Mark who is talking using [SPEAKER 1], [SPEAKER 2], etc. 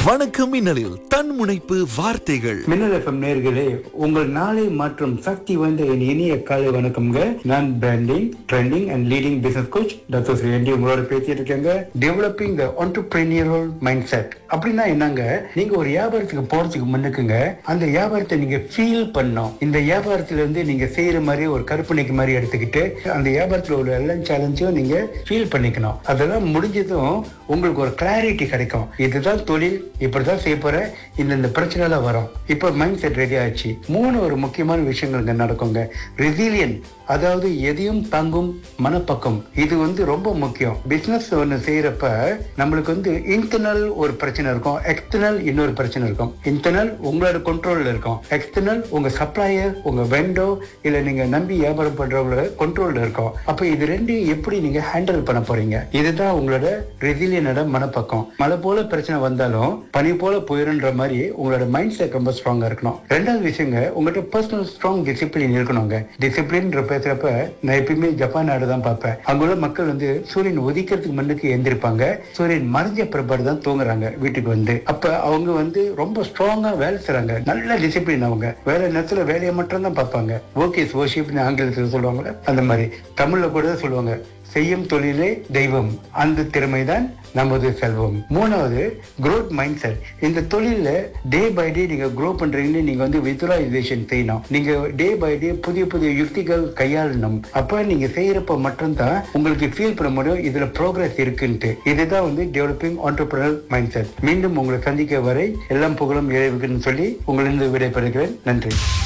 [SPEAKER 1] வணக்கம் மின்னலில் தன்முனைப்பு வார்த்தைகள்
[SPEAKER 2] மின்னல் எஃப்எம் நேர்களே உங்கள் நாளை மற்றும் சக்தி வாய்ந்த என் இனிய காலை வணக்கம்ங்க நான் branding trending and leading business coach doctor Sri ND உங்களோட பேசிட்டு இருக்கேங்க developing the entrepreneurial mindset அப்படின்னா என்னங்க நீங்க ஒரு வியாபாரத்துக்கு போறதுக்கு முன்னுக்குங்க அந்த வியாபாரத்தை நீங்க ஃபீல் பண்ணணும் இந்த வியாபாரத்துல இருந்து நீங்க செய்யற மாதிரி ஒரு கற்பனைக்கு மாதிரி எடுத்துக்கிட்டு அந்த வியாபாரத்துல உள்ள எல்லா சேலஞ்சும் நீங்க ஃபீல் பண்ணிக்கணும் அதெல்லாம் முடிஞ்சதும் உங்களுக்கு ஒரு கிளாரிட்டி கிடைக்கும் இதுதான் தொழில் இப்படிதான் செய்ய போற இந்த இந்த பிரச்சனை எல்லாம் வரும் இப்ப மைண்ட் செட் ரெடி ஆச்சு மூணு ஒரு முக்கியமான விஷயங்கள் இங்க நடக்குங்க ரெசிலியன் அதாவது எதையும் தாங்கும் மனப்பக்கம் இது வந்து ரொம்ப முக்கியம் பிசினஸ் ஒன்று செய்யறப்ப நம்மளுக்கு வந்து இன்டர்னல் ஒரு பிரச்சனை இருக்கும் எக்ஸ்டர்னல் இன்னொரு பிரச்சனை இருக்கும் இன்டர்னல் உங்களோட கண்ட்ரோல்ல இருக்கும் எக்ஸ்டர்னல் உங்க சப்ளையர் உங்க வெண்டோ இல்ல நீங்க நம்பி வியாபாரம் பண்றவங்களோட கண்ட்ரோல்ல இருக்கும் அப்ப இது ரெண்டையும் எப்படி நீங்க ஹேண்டில் பண்ண போறீங்க இதுதான் உங்களோட ரெசிலியனோட மனப்பக்கம் மழை போல பிரச்சனை வந்தாலும் பனி போல போயிருன்ற மாதிரி உங்களோட மைண்ட் செட் ரொம்ப ஸ்ட்ராங்கா இருக்கணும் ரெண்டாவது விஷயங்க உங்கள்கிட்ட பர்சனல் ஸ்ட்ராங் டிசிப்ளின் இருக்கணுங்க டிசிப்ளின் பேசுறப்ப நான் எப்பயுமே ஜப்பான் நாடு தான் பார்ப்பேன் அங்குள்ள மக்கள் வந்து சூரியன் உதிக்கிறதுக்கு முன்னுக்கு எந்திருப்பாங்க சூரியன் மறைஞ்ச பிற்பாடு தான் தூங்குறாங்க வீட்டுக்கு வந்து அப்ப அவங்க வந்து ரொம்ப ஸ்ட்ராங்கா வேலை செய்றாங்க நல்ல டிசிப்ளின் அவங்க வேலை நேரத்துல வேலையை மட்டும் தான் பார்ப்பாங்க ஓகே ஓஷிப்னு ஆங்கிலத்தில் சொல்லுவாங்கல்ல அந்த மாதிரி தமிழ்ல கூட தான் சொல்லுவாங்க செய்யும் தொழிலே தெய்வம் அந்த திறமைதான் நமது செல்வம் மூணாவது growth மைண்ட் செட் இந்த தொழில டே பை டே நீங்க க்ரோ பண்றீங்கன்னு நீங்க வந்து வித்ராலைசேஷன் செய்யணும் நீங்க டே பை டே புதிய புதிய யுக்திகள் கையாளணும் அப்ப நீங்க செய்யறப்ப மட்டும்தான் உங்களுக்கு ஃபீல் பண்ண முடியும் இதுல ப்ரோக்ரஸ் இருக்குன்ட்டு இதுதான் வந்து டெவலப்பிங் ஆண்டர்பிரனர் மைண்ட் செட் மீண்டும் உங்களை சந்திக்க வரை எல்லாம் புகழும் இறைவுக்குன்னு சொல்லி உங்களிருந்து விடைபெறுகிறேன் நன்றி